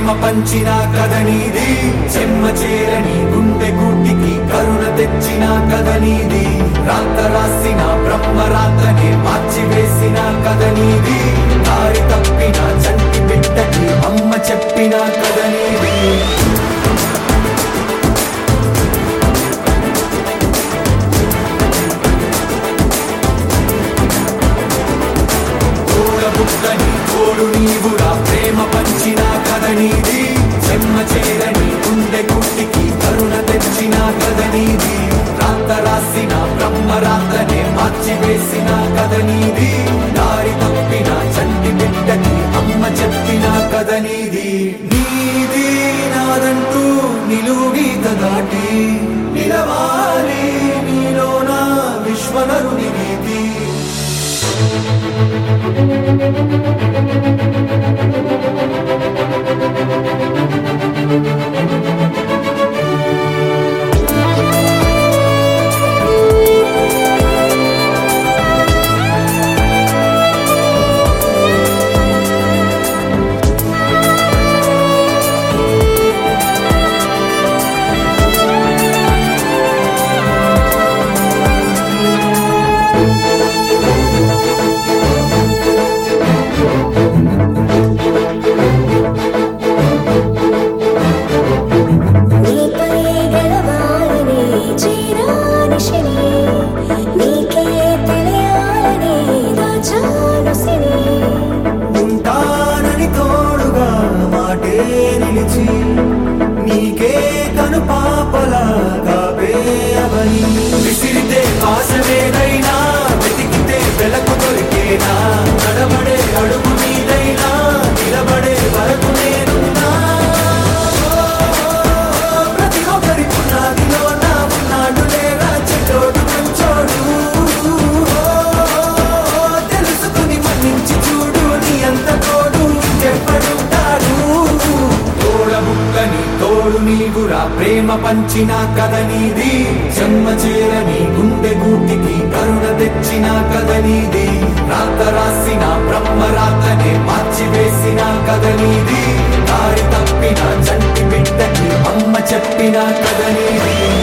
పంచిన కథనీది చెమ్మ చేరని గుండె గుడ్డికి కరుణ తెచ్చిన కథనీది రాత రాసిన బ్రహ్మ రాతనే మార్చి వేసిన కథనీది దారి తప్పిన చంటి బిడ్డకి అమ్మ చెప్పిన కథనీది తోడబుట్టని తోడు నీవురా ప్రేమ పంచిన కథనీది చెమ్మ చేరని గుండె గుట్టికి కరుణ తెచ్చిన కథనీది రాత రాసిన బ్రహ్మ రాతనే మార్చి వేసిన కథనీది దారి తప్పిన చంటి బిడ్డకి అమ్మ చెప్పిన కథనీది నీది నాదంటూ నిలువు గీత దాటి నిలవాలి నీలోన విశ్వనరుని నీతి నీపై గెలవాలని చేరాని శని నీకే తెలియాలని దాచాను సిని ఉంటానని తోడుగా మాటే నిలిచి నీకే కను పాపలా కాపే అవని విసిరితే పాసమేదైనా వెతికితే వెలకు దొరికేనా నడబడే అడుగు నీదైనా నిలబడే వరకు నేనున్నా ప్రతి ఒక్కరి పునాదిలో నా ఉన్నాడు లేరా చెడ్డోడు మంచోడు తెలుసుకుని మన్నించి చూడు నీ అంత తోడు చెప్పడుంటాడు తోడబుక్కని తోడు నీవురా ప్రేమ పంచిన కథ నీది జన్మ చేరని గుండె గూటికి కరుణ తెచ్చిన కథ నీది రాత రాసిన బ్రహ్మ రాతనే మార్చి వేసిన కథ నీది దారి తప్పిన చంటి బిడ్డకి అమ్మ చెప్పిన కథ నీది